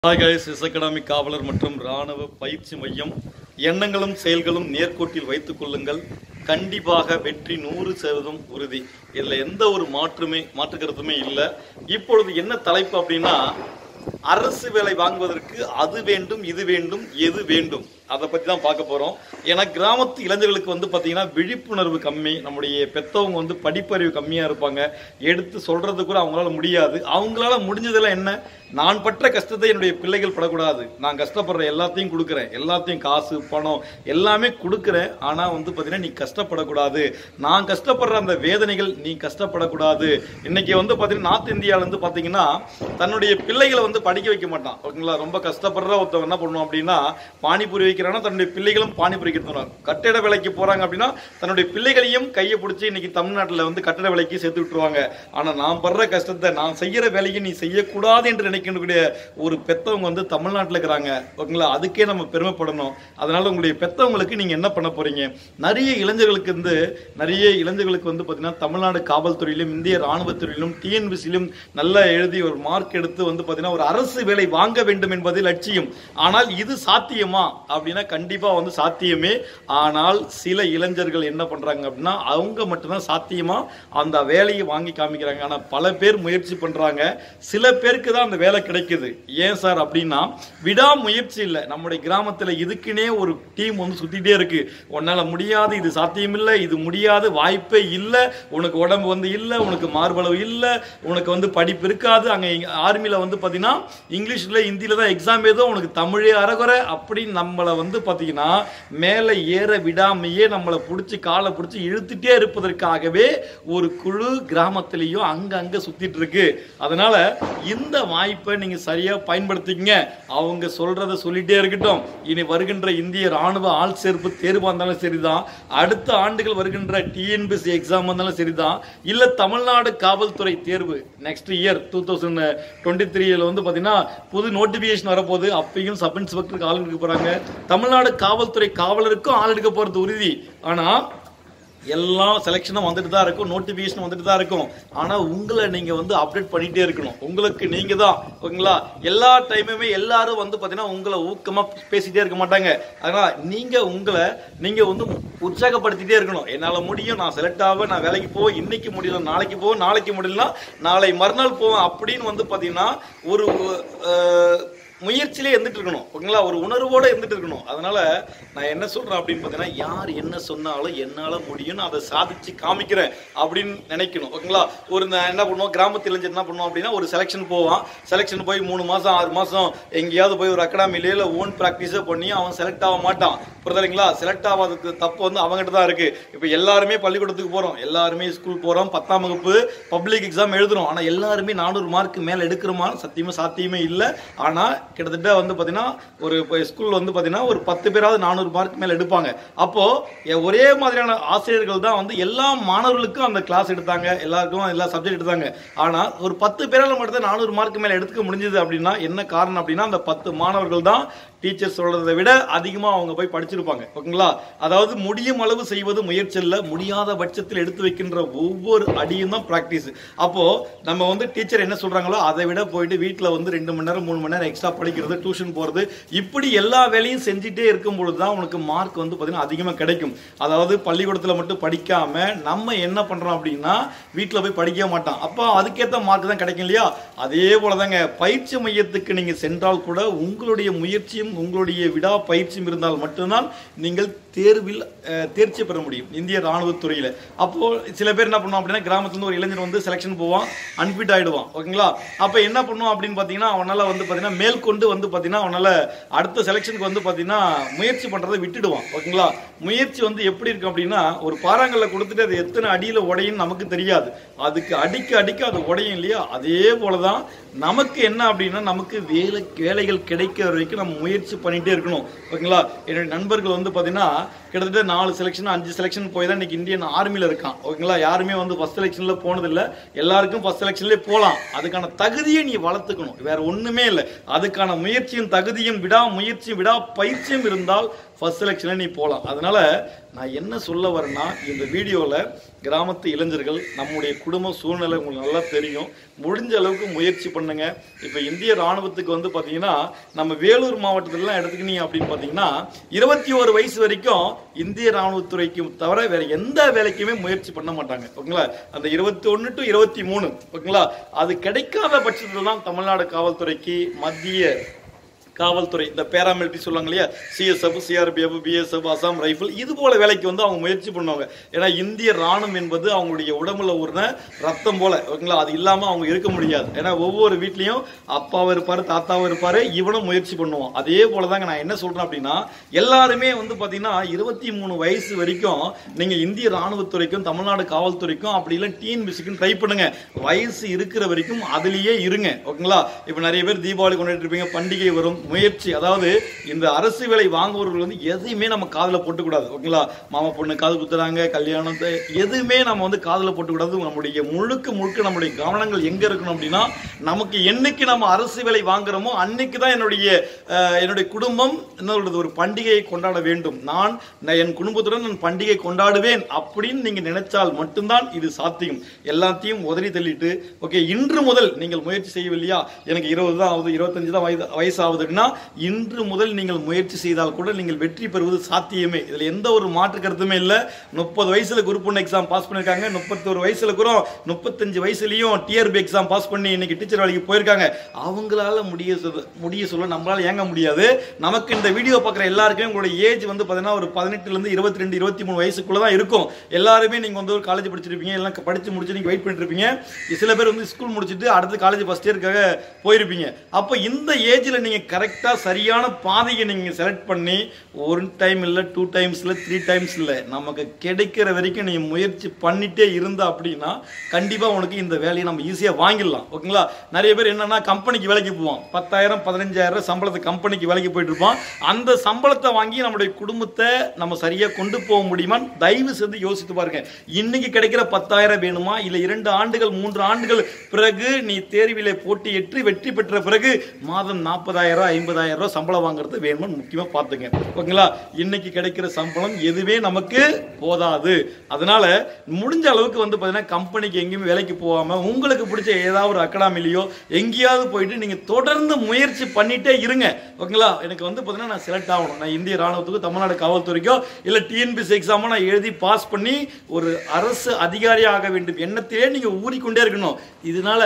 hi guys S academy காவலர் மற்றும் ராணுவ பயிற்சி மையம் எண்ணங்களும் செயல்களும் நேர்கோட்டில் வைத்துக் கொள்ளுங்கள் கண்டிப்பாக வெற்றி நூறு சதவீதம் உறுதி இதில் எந்த ஒரு மாற்றுமே மாற்று கருத்துமே இல்லை இப்பொழுது என்ன தலைப்பு அப்படின்னா அரசு வேலை வாங்குவதற்கு அது வேண்டும் இது வேண்டும் எது வேண்டும் அதை பற்றி தான் பார்க்க போகிறோம் ஏன்னா கிராமத்து இளைஞர்களுக்கு வந்து பார்த்தீங்கன்னா விழிப்புணர்வு கம்மி நம்முடைய பெத்தவங்க வந்து படிப்பறிவு கம்மியாக இருப்பாங்க எடுத்து சொல்கிறது கூட அவங்களால முடியாது அவங்களால முடிஞ்சதெல்லாம் என்ன நான் பட்ட கஷ்டத்தை என்னுடைய பிள்ளைகள் படக்கூடாது நான் கஷ்டப்படுற எல்லாத்தையும் கொடுக்குறேன் எல்லாத்தையும் காசு பணம் எல்லாமே கொடுக்குறேன் ஆனால் வந்து பார்த்தீங்கன்னா நீ கஷ்டப்படக்கூடாது நான் கஷ்டப்படுற அந்த வேதனைகள் நீ கஷ்டப்படக்கூடாது இன்னைக்கு வந்து பார்த்தீங்கன்னா நார்த் இந்தியாவில் வந்து பார்த்தீங்கன்னா தன்னுடைய பிள்ளைகளை வந்து படிக்க வைக்க மாட்டான் ஓகேங்களா ரொம்ப கஷ்டப்படுற ஒருத்தவன் என்ன பண்ணுவான் அப்படின்னா பானிபூரி வைக்கிறான்னா தன்னுடைய பிள்ளைகளும் பானிபூரி வைக்கிறாங்க கட்டிட வேலைக்கு போறாங்க அப்படின்னா தன்னுடைய பிள்ளைகளையும் கையை பிடிச்சி இன்னைக்கு தமிழ்நாட்டில் வந்து கட்டிட வேலைக்கு சேர்த்து விட்டுருவாங்க ஆனால் நான் படுற கஷ்டத்தை நான் செய்யற வேலையை நீ செய்யக்கூடாது என்று நினைக்கக்கூடிய ஒரு பெத்தவங்க வந்து தமிழ்நாட்டில் இருக்கிறாங்க ஓகேங்களா அதுக்கே நம்ம பெருமைப்படணும் அதனால உங்களுடைய பெத்தவங்களுக்கு நீங்க என்ன பண்ண போறீங்க நிறைய இளைஞர்களுக்கு வந்து நிறைய இளைஞர்களுக்கு வந்து பார்த்தீங்கன்னா தமிழ்நாடு காவல்துறையிலும் இந்திய ராணுவத்துறையிலும் டிஎன்பிசியிலும் நல்லா எழுதி ஒரு மார்க் எடுத்து வந்து பார்த்தீங்கன்னா ஒரு அரசு வேலை வாங்க வேண்டும் என்பது லட்சியம் ஆனால் இது சாத்தியமா அப்படின்னா கண்டிப்பா வந்து சாத்தியமே ஆனால் சில இளைஞர்கள் என்ன பண்றாங்க அப்படின்னா அவங்க மட்டும்தான் சாத்தியமா அந்த வேலையை வாங்கி காமிக்கிறாங்க ஆனா பல பேர் முயற்சி பண்றாங்க சில பேருக்கு தான் அந்த வேலை கிடைக்குது ஏன் சார் அப்படின்னா விடாமுயற்சி இல்லை நம்முடைய கிராமத்துல இதுக்குன்னே ஒரு டீம் வந்து சுத்திட்டே இருக்கு உன்னால முடியாது இது சாத்தியம் இல்லை இது முடியாது வாய்ப்பே இல்லை உனக்கு உடம்பு வந்து இல்லை உனக்கு மார்பளவு இல்லை உனக்கு வந்து படிப்பு இருக்காது அங்க ஆர்மியில வந்து பாத்தீங்கன்னா இங்கிலீஷ்ல ஹிந்தியில தான் எக்ஸாம் ஏதோ உனக்கு தமிழே அறகுறை அப்படின்னு நம்மளை வந்து பாத்தீங்கன்னா மேலே ஏற விடாமையே நம்மளை பிடிச்சி காலை பிடிச்சி இழுத்துட்டே இருப்பதற்காகவே ஒரு குழு கிராமத்திலையும் அங்கங்க சுத்திட்டு இருக்கு அதனால இந்த வாய்ப்பை நீங்க சரியா பயன்படுத்திக்கங்க அவங்க சொல்றத சொல்லிட்டே இருக்கட்டும் இனி வருகின்ற இந்திய ராணுவ ஆள் சேர்ப்பு தேர்வா இருந்தாலும் சரிதான் அடுத்த ஆண்டுகள் வருகின்ற டிஎன்பிசி எக்ஸாம் வந்தாலும் சரிதான் இல்ல தமிழ்நாடு காவல்துறை தேர்வு next year two thousand twenty த்ரீல வந்து பாத்தீங்கன்னா புது நோட்டிபிகேஷன் வரப்போகுது அப்பயும் சப் இன்ஸ்பெக்டருக்கு ஆள் எடுக்க போறாங்க தமிழ்நாடு காவல்துறை காவலருக்கும் ஆள் எடுக்க போறது உறுதி ஆனா எல்லாம் செலெக்ஷனும் வந்துட்டு தான் இருக்கும் நோட்டிஃபிகேஷன் வந்துட்டு தான் இருக்கும் ஆனா உங்களை நீங்க வந்து அப்டேட் பண்ணிட்டே இருக்கணும் உங்களுக்கு நீங்க தான் ஓகேங்களா எல்லா டைமுமே எல்லாரும் வந்து பாத்தீங்கன்னா உங்களை ஊக்கமா பேசிட்டே இருக்க மாட்டாங்க அதனால நீங்க உங்களை நீங்க வந்து உற்சாகப்படுத்திட்டே இருக்கணும் என்னால முடியும் நான் செலக்ட் ஆவேன் நான் வேலைக்கு போவேன் இன்னைக்கு முடியல நாளைக்கு போவேன் நாளைக்கு முடியலனா நாளை மறுநாள் போவேன் அப்படின்னு வந்து பாத்தீங்கன்னா ஒரு அஹ், முயற்சியிலே இருந்துட்டு இருக்கணும் ஓகேங்களா ஒரு உணர்வோட இருந்துட்டு இருக்கணும் அதனால நான் என்ன சொல்றேன் அப்படின்னு பார்த்தீங்கன்னா யார் என்ன சொன்னாலும் என்னால முடியும்னு அதை சாதிச்சு காமிக்கிறேன் அப்படின்னு நினைக்கணும் ஓகேங்களா ஒரு நான் என்ன பண்ணுவோம் கிராமத்து இளைஞர் என்ன பண்ணுவோம் அப்படின்னா ஒரு செலெக்ஷன் போவான் செலெக்ஷன் போய் மூணு மாசம் ஆறு மாசம் எங்கேயாவது போய் ஒரு அகாடமிலே இல்லை ஓன் ப்ராக்டிஸே பண்ணி அவன் செலக்ட் ஆக மாட்டான் புரியுதுங்களா செலக்ட் ஆகாததுக்கு தப்பு வந்து அவங்ககிட்ட தான் இருக்கு இப்போ எல்லாருமே பள்ளிக்கூடத்துக்கு போறோம் எல்லாருமே ஸ்கூல் போறோம் பத்தாம் வகுப்பு பப்ளிக் எக்ஸாம் எழுதுறோம் ஆனா எல்லாருமே நானூறு மார்க் மேல எடுக்கிறோமா சத்தியமா சாத்தியமே இல்லை ஆனா கிட்டத்தட்ட வந்து பாத்தீங்கன்னா ஒரு ஸ்கூல் வந்து பாத்தீங்கன்னா ஒரு பத்து பேராவது நானூறு மார்க் மேல எடுப்பாங்க அப்போ எ- ஒரே மாதிரியான ஆசிரியர்கள் தான் வந்து எல்லா மாணவர்களுக்கும் அந்த கிளாஸ் எடுத்தாங்க எல்லாருக்கும் எல்லா சப்ஜெக்ட் எடுத்தாங்க ஆனா ஒரு பத்து பேரால மட்டும் தான் நானூறு மார்க் மேல எடுத்துக்க முடிஞ்சது அப்படின்னா என்ன காரணம் அப்படின்னா அந்த பத்து மாணவர்கள் தான் டீச்சர் சொல்றதை விட அதிகமா அவங்க போய் படிச்சிருப்பாங்க ஓகேங்களா அதாவது முடியும் அளவு செய்வது முயற்சி இல்ல முடியாத பட்சத்தில் எடுத்து வைக்கின்ற ஒவ்வொரு அடியும் தான் பிராக்டிஸ் அப்போ நம்ம வந்து டீச்சர் என்ன சொல்றாங்களோ அதை விட போயிட்டு வீட்ல வந்து ரெண்டு மணி நேரம் மூணு மணி நேரம் எக்ஸ்ட்ரா படிக்கிறது டியூஷன் போறது இப்படி எல்லா வேலையும் செஞ்சுட்டே இருக்கும் பொழுது தான் உனக்கு மார்க் வந்து பாத்தீங்கன்னா அதிகமா கிடைக்கும் அதாவது பள்ளிக்கூடத்துல மட்டும் படிக்காம நம்ம என்ன பண்றோம் அப்படின்னா வீட்ல போய் படிக்க மாட்டோம் அப்போ அதுக்கேத்த மார்க் தான் கிடைக்கும் இல்லையா அதே போலதாங்க பயிற்சி மையத்துக்கு நீங்க சென்றால் கூட உங்களுடைய முயற்சியும் உங்களுடைய விடா பயிற்சியும் இருந்தால் மட்டும்தான் நீங்கள் தேர்வில் அஹ், தேர்ச்சி பெற முடியும் இந்திய ராணுவத்துறையில அப்போ சில பேர் என்ன பண்ணுவோம் அப்படின்னா கிராமத்துல இருந்து ஒரு இளைஞர் வந்து செலெக்ஷன் போவான் அன்பிட் ஆயிடுவான் ஓகேங்களா அப்ப என்ன பண்ணுவான் அப்படின்னு பாத்தீங்கன்னா அவனால வந்து பாத்தீங்கன்னா மேற்கொண்டு வந்து பாத்தீங்கன்னா அவனால அடுத்த செலெக்ஷனுக்கு வந்து பாத்தீங்கன்னா முயற்சி பண்றதை விட்டுடுவான் ஓகேங்களா முயற்சி வந்து எப்படி இருக்கு அப்படின்னா ஒரு பாறாங்கல்ல கொடுத்துட்டு அது எத்தனை அடியில உடையும் நமக்கு தெரியாது அதுக்கு அடிக்க அடிக்க அது உடையும் இல்லையா அதே போலதான் நமக்கு என்ன அப்படின்னா நமக்கு வேலை வேலைகள் கிடைக்கிற வரைக்கும் நம்ம முயற்சி பண்ணிட்டே இருக்கணும் ஓகேங்களா என்னுடைய நண்பர்கள் வந்து பாத்தீங்கன்னா கிட்டத்தட்ட நாலு செலெக்ஷன் அஞ்சு செலெக்ஷன் போய் தான் இன்னைக்கு இந்தியன் ஆர்மியில் இருக்கான் ஓகேங்களா யாருமே வந்து ஃபர்ஸ்ட் செலெக்ஷன்ல போனதில்லை எல்லாருக்கும் ஃபர்ஸ்ட் செலெக்ஷன்லேயே போகலாம் அதுக்கான தகுதியை நீ வளர்த்துக்கணும் வேற ஒண்ணுமே இல்லை அதுக்கான முயற்சியும் தகுதியும் விடா முயற்சியும் விடா பயிற்சியும் இருந்தால் ஃபர்ஸ்ட் செலெக்ஷனில் நீ போகலாம் அதனால நான் என்ன சொல்ல வரேன்னா இந்த வீடியோவில் கிராமத்து இளைஞர்கள் நம்முடைய குடும்ப சூழ்நிலை உங்களுக்கு நல்லா தெரியும் முடிஞ்ச அளவுக்கு முயற்சி பண்ணுங்க இப்போ இந்திய ராணுவத்துக்கு வந்து பார்த்தீங்கன்னா நம்ம வேலூர் மாவட்டத்திலலாம் எடுத்துக்கினீங்க அப்படின்னு பார்த்தீங்கன்னா இருபத்தி ஒரு வயசு வரைக்கும் இந்திய ராணுவத்துறைக்கு தவிர வேற எந்த வேலைக்குமே முயற்சி பண்ண மாட்டாங்க ஓகேங்களா அந்த இருபத்தி ஒன்று டு இருபத்தி மூணு ஓகேங்களா அது கிடைக்காத பட்சத்தில் தான் தமிழ்நாடு காவல்துறைக்கு மத்திய காவல்துறை இந்த பேராமிலிட்டரி சொல்லுவாங்க இல்லையா CSF CRPF BSF Assam rifle இது போல வேலைக்கு வந்து அவங்க முயற்சி பண்ணுவாங்க ஏன்னா இந்திய ராணுவம் என்பது அவங்களுடைய உடம்புல ஊர்ன ரத்தம் போல ஓகேங்களா அது இல்லாம அவங்க இருக்க முடியாது ஏன்னா ஒவ்வொரு வீட்லயும் அப்பாவும் இருப்பாரு தாத்தாவும் இருப்பாரு இவனும் முயற்சி பண்ணுவான் அதே போலதாங்க நான் என்ன சொல்றேன் அப்படின்னா எல்லாருமே வந்து பாத்தீங்கன்னா இருபத்தி மூணு வயசு வரைக்கும் நீங்க இந்திய ராணுவத்துறைக்கும் தமிழ்நாடு காவல்துறைக்கும் அப்படி இல்லை டிஎன்பிசிக்கும் ட்ரை பண்ணுங்க வயசு இருக்கிற வரைக்கும் அதுலயே இருங்க ஓகேங்களா இப்ப நிறைய பேர் தீபாவளி கொண்டாடிட்டு இருப்பீங்க பண்டிகை வரும் முயற்சி அதாவது இந்த அரசு வேலை வாங்குபவர்கள் வந்து எதையுமே நம்ம காதுல போட்டுக்கூடாது ஓகேங்களா மாமா பொண்ணு காது குத்துறாங்க கல்யாணத்தை எதுவுமே நம்ம வந்து காதுல போட்டுக்கூடாது நம்முடைய முழுக்க முழுக்க நம்முடைய கவனங்கள் எங்க இருக்கணும் அப்படின்னா நமக்கு என்னைக்கு நம்ம அரசு வேலை வாங்குறோமோ அன்னைக்கு தான் என்னுடைய அஹ், என்னுடைய குடும்பம் என்ன சொல்றது ஒரு பண்டிகையை கொண்டாட வேண்டும் நான் நான் என் குடும்பத்துடன் நான் பண்டிகை கொண்டாடுவேன் அப்படின்னு நீங்க நினைச்சால் மட்டும்தான் இது சாத்தியம் எல்லாத்தையும் உதறி தள்ளிட்டு ஓகே இன்று முதல் நீங்கள் முயற்சி செய்யவில்லையா எனக்கு இருபது தான் ஆகுது இருபத்தஞ்சு தான் வயது வயசு ஆகுதுன்னா இன்று முதல் நீங்கள் முயற்சி செய்தால் கூட நீங்கள் வெற்றி பெறுவது சாத்தியமே இதுல எந்த ஒரு மாற்று கருத்துமே இல்லை முப்பது வயசுல குரூப் ஒன் எக்ஸாம் பாஸ் பண்ணிருக்காங்க முப்பத்தொரு வயசுல கூட முப்பத்தஞ்சு வயசுலயும் டிஆர்பி எக்ஸாம் பாஸ் பண்ணி இன்னைக்கு டீச்சர் வேலைக்கு போயிருக்காங்க அவங்களால முடிய சொல்ல- முடிய சொல்ல நம்மளால ஏங்க முடியாது நமக்கு இந்த வீடியோ பார்க்குற எல்லாருக்குமே உங்களுடைய ஏஜ் வந்து பார்த்தீங்கன்னா ஒரு பதினெட்டுல இருந்து இருபத்தி ரெண்டு இருபத்தி மூணு வயசுக்குள்ள தான் இருக்கும் எல்லாருமே நீங்க வந்து ஒரு காலேஜ் படிச்சிருப்பீங்க எல்லாம் படிச்சு முடிச்சு நீங்க வெயிட் பண்ணிட்டு இருப்பீங்க சில பேர் வந்து ஸ்கூல் முடிச்சுட்டு அடுத்து காலேஜ் ஃபர்ஸ்ட் இயருக்காக போயிருப்பீங்க அப்போ இந்த ஏஜ்ல நீங்க கரெக்டா சரியான பாதையை நீங்க செலக்ட் பண்ணி ஒரு டைம் இல்ல டூ டைம்ஸ் இல்ல த்ரீ டைம்ஸ் இல்ல நமக்கு கிடைக்கிற வரைக்கும் நீங்க முயற்சி பண்ணிட்டே இருந்தா அப்படின்னா கண்டிப்பா உனக்கு இந்த வேலையை நம்ம ஈஸியா வாங்கிடலாம் ஓகேங்களா நிறைய பேர் என்னன்னா கம்பெனிக்கு வேலைக்கு போவான் பத்தாயிரம் பதினஞ்சாயிரம் கம்பெனிக்கு கம்பெனிக்கு வேலைக்கு போயிட்டு இருப்பான் அந்த சம்பளத்தை வாங்கி நம்முடைய குடும்பத்தை நம்ம சரியா கொண்டு போக முடியுமா தயவு செய்து யோசித்து பாருங்க இன்னைக்கு கிடைக்கிற பத்தாயிரம் வேணுமா இல்ல இரண்டு ஆண்டுகள் மூன்று ஆண்டுகள் பிறகு நீ தேர்விலே போட்டியிட்டு வெற்றி பெற்ற பிறகு மாதம் நாற்பதாயிரம் ஐம்பதாயிரம் ரூபாய் சம்பளம் வாங்குறது வேணும்னு முக்கியமா பார்த்துங்க ஓகேங்களா இன்னைக்கு கிடைக்கிற சம்பளம் எதுவே நமக்கு போதாது அதனால முடிஞ்ச அளவுக்கு வந்து பார்த்தீங்கன்னா கம்பெனிக்கு எங்கேயுமே வேலைக்கு போகாம உங்களுக்கு பிடிச்ச ஏதாவது ஒரு அகாடமிலையோ எங்கேயாவது போயிட்டு நீங்க தொடர்ந்து முயற்சி பண்ணிட்டே இருங்க ஓகேங்களா எனக்கு வந்து பார்த்தீங்கன்னா நான் செலக்ட் ஆகணும் நான் இந்திய ராணுவத்துக்கு தமிழ்நாடு காவல்துறைக்கோ இல்லை டிஎன்பிசி எக்ஸாமோ நான் எழுதி பாஸ் பண்ணி ஒரு அரசு அதிகாரியாக ஆக வேண்டும் எண்ணத்திலே நீங்க ஊறிக்கொண்டே இருக்கணும் இதனால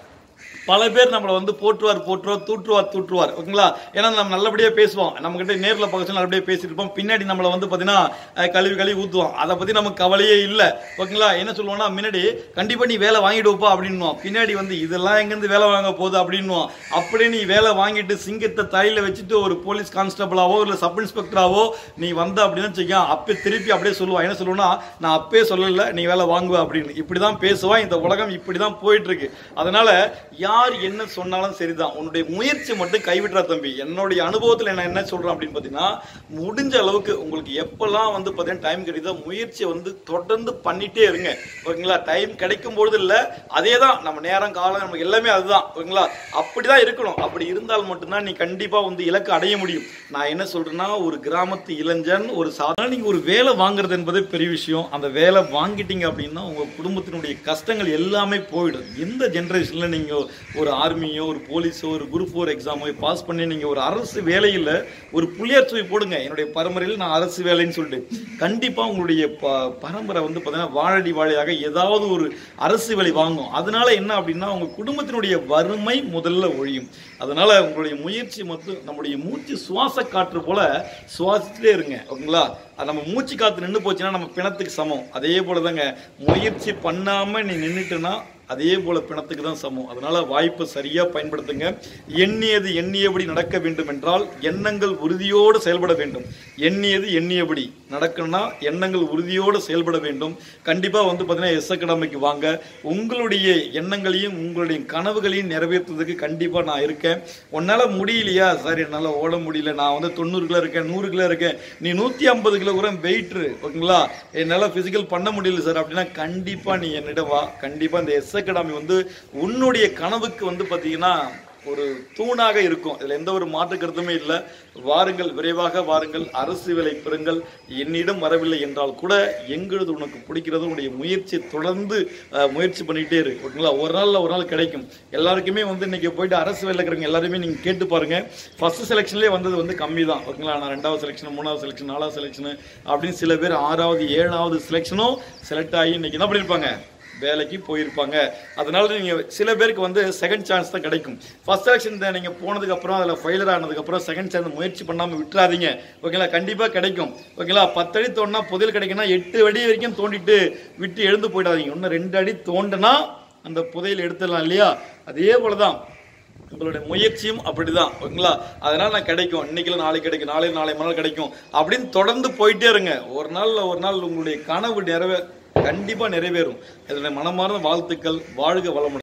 பல பேர் நம்மளை வந்து போற்றுவார் போற்றுவார் தூற்றுவார் தூற்றுவார் ஓகேங்களா ஏன்னா நம்ம நல்லபடியா பேசுவோம் நம்ம கிட்ட நேர்ல பார்க்க சொல்லி நல்லபடியா பேசிட்டு இருப்போம் பின்னாடி நம்மளை வந்து பாத்தீங்கன்னா அஹ், கழுவி கழுவி ஊத்துவோம் அதை பத்தி நமக்கு கவலையே இல்லை ஓகேங்களா என்ன சொல்லுவோம்னா முன்னாடி கண்டிப்பா நீ வேலை வாங்கிடுவோப்பா அப்படின்னுவோம் பின்னாடி வந்து இதெல்லாம் எங்கேருந்து வேலை வாங்க போகுது அப்படின்னுவோம் அப்படியே நீ வேலை வாங்கிட்டு சிங்கத்தை தலையில வச்சுட்டு ஒரு போலீஸ் கான்ஸ்டபிளாவோ இல்ல சப் இன்ஸ்பெக்டராவோ நீ வந்த அப்படின்னு வச்சுக்க அப்பே திருப்பி அப்படியே சொல்லுவான் என்ன சொல்லுவேன்னா நான் அப்பே சொல்லல நீ வேலை வாங்குவ அப்படின்னு இப்படிதான் பேசுவான் இந்த உலகம் இப்படிதான் போயிட்டு இருக்கு அதனால யார் என்ன சொன்னாலும் சரிதான் உன்னுடைய முயற்சி மட்டும் கைவிட்டுறா தம்பி என்னுடைய அனுபவத்துல நான் என்ன சொல்றேன் அப்படின்னு பாத்தீங்கன்னா முடிஞ்ச அளவுக்கு உங்களுக்கு எப்பெல்லாம் வந்து பாத்தீங்கன்னா டைம் கிடைக்குதோ முயற்சியை வந்து தொடர்ந்து பண்ணிட்டே இருங்க ஓகேங்களா டைம் கிடைக்கும் பொழுது இல்ல அதே தான் நம்ம நேரம் காலம் நமக்கு எல்லாமே அதுதான் ஓகேங்களா அப்படிதான் இருக்கணும் அப்படி இருந்தால் மட்டும்தான் நீ கண்டிப்பா வந்து இலக்கு அடைய முடியும் நான் என்ன சொல்றேன்னா ஒரு கிராமத்து இளைஞன் ஒரு சாதாரண நீங்க ஒரு வேலை வாங்குறது என்பதே பெரிய விஷயம் அந்த வேலை வாங்கிட்டீங்க அப்படின்னா உங்க குடும்பத்தினுடைய கஷ்டங்கள் எல்லாமே போயிடும் எந்த ஜென்ரேஷன்ல நீங்க ஒரு ஆர்மியோ ஒரு போலீஸோ ஒரு குரூப் ஃபோர் எக்ஸாமோ பாஸ் பண்ணி நீங்க ஒரு அரசு வேலையில் ஒரு புள்ளியார் சுவை போடுங்க என்னுடைய பரம்பரையில் நான் அரசு வேலைன்னு சொல்லிட்டு கண்டிப்பா உங்களுடைய ப- பரம்பரை வந்து பார்த்தீங்கன்னா வாழடி வாழையாக ஏதாவது ஒரு அரசு வேலை வாங்கும் அதனால என்ன அப்படின்னா உங்க குடும்பத்தினுடைய வறுமை முதல்ல ஒழியும் அதனால உங்களுடைய முயற்சி மற்றும் நம்முடைய மூச்சு சுவாச காற்று போல சுவாசிச்சுட்டே இருங்க ஓகேங்களா அது நம்ம மூச்சு காத்து நின்று போச்சுன்னா நம்ம பிணத்துக்கு சமம் அதே போல தாங்க முயற்சி பண்ணாம நீ நின்றுட்டுனா அதே போல பிணத்துக்கு தான் சமம் அதனால வாய்ப்பை சரியா பயன்படுத்துங்க எண்ணியது எண்ணியபடி நடக்க வேண்டும் என்றால் எண்ணங்கள் உறுதியோடு செயல்பட வேண்டும் எண்ணியது எண்ணியபடி நடக்கணும்னா எண்ணங்கள் உறுதியோடு செயல்பட வேண்டும் கண்டிப்பா வந்து பார்த்தீங்கன்னா எஸ் அகாடமிக்கு வாங்க உங்களுடைய எண்ணங்களையும் உங்களுடைய கனவுகளையும் நிறைவேற்றுறதுக்கு கண்டிப்பா நான் இருக்கேன் உன்னால முடியலையா சார் என்னால ஓட முடியல நான் வந்து தொண்ணூறு கிலோ இருக்கேன் நூறு கிலோ இருக்கேன் நீ நூத்தி ஐம்பது கிலோ கூட வெயிட்ரு ஓகேங்களா என்னால பிசிக்கல் பண்ண முடியல சார் அப்படின்னா கண்டிப்பா நீ என்னிடம் வா கண்டிப்பா இந்த எஸ் அகாடமி வந்து உன்னுடைய கனவுக்கு வந்து பாத்தீங்கன்னா ஒரு தூணாக இருக்கும் இதுல எந்த ஒரு மாற்று கருத்துமே இல்லை வாருங்கள் விரைவாக வாருங்கள் அரசு வேலை பெறுங்கள் என்னிடம் வரவில்லை என்றால் கூட எங்களது உனக்கு பிடிக்கிறது உன்னுடைய முயற்சி தொடர்ந்து அஹ், முயற்சி பண்ணிட்டே இரு ஓகேங்களா ஒரு நாள்ல ஒரு நாள் கிடைக்கும் எல்லாருக்குமே வந்து இன்னைக்கு போயிட்டு அரசு வேலை இருக்கிறவங்க எல்லாருமே நீங்க கேட்டு பாருங்க ஃபர்ஸ்ட் செலெக்ஷன்லேயே வந்தது வந்து கம்மி தான் ஓகேங்களா நான் ரெண்டாவது செலெக்ஷன் மூணாவது செலெக்ஷன் நாலாவது செலெக்ஷன் அப்படின்னு சில பேர் ஆறாவது ஏழாவது செலெக்ஷனும் செலக்ட் ஆகி இன்னைக்கு என்ன பண்ணியிருப்பாங்க வேலைக்கு போயிருப்பாங்க அதனால நீங்க சில பேருக்கு வந்து செகண்ட் சான்ஸ் தான் கிடைக்கும் ஃபர்ஸ்ட் செலெக்ஷன் நீங்க போனதுக்கு அப்புறம் அதில் ஃபெயிலர் ஆனதுக்கு அப்புறம் செகண்ட் சான்ஸ் முயற்சி பண்ணாம விட்டுறாதீங்க ஓகேங்களா கண்டிப்பா கிடைக்கும் ஓகேங்களா பத்து அடி தோண்டினா புதையல் கிடைக்கும்னா எட்டு அடி வரைக்கும் தோண்டிட்டு விட்டு எழுந்து போயிடாதீங்க இன்னும் ரெண்டு அடி தோண்டுனா அந்த புதையல் எடுத்துடலாம் இல்லையா அதே போலதான் உங்களுடைய முயற்சியும் அப்படிதான் ஓகேங்களா அதனால நான் கிடைக்கும் இன்னைக்குல நாளைக்கு கிடைக்கும் நாளை நாளை மறுநாள் கிடைக்கும் அப்படின்னு தொடர்ந்து போயிட்டே இருங்க ஒரு நாள்ல ஒரு நாள் உங்களுடைய கனவு நிறைவே கண்டிப்பா நிறைவேறும் இதனுடைய மனமார்ந்த வாழ்த்துக்கள் வாழ்க வளமுடன்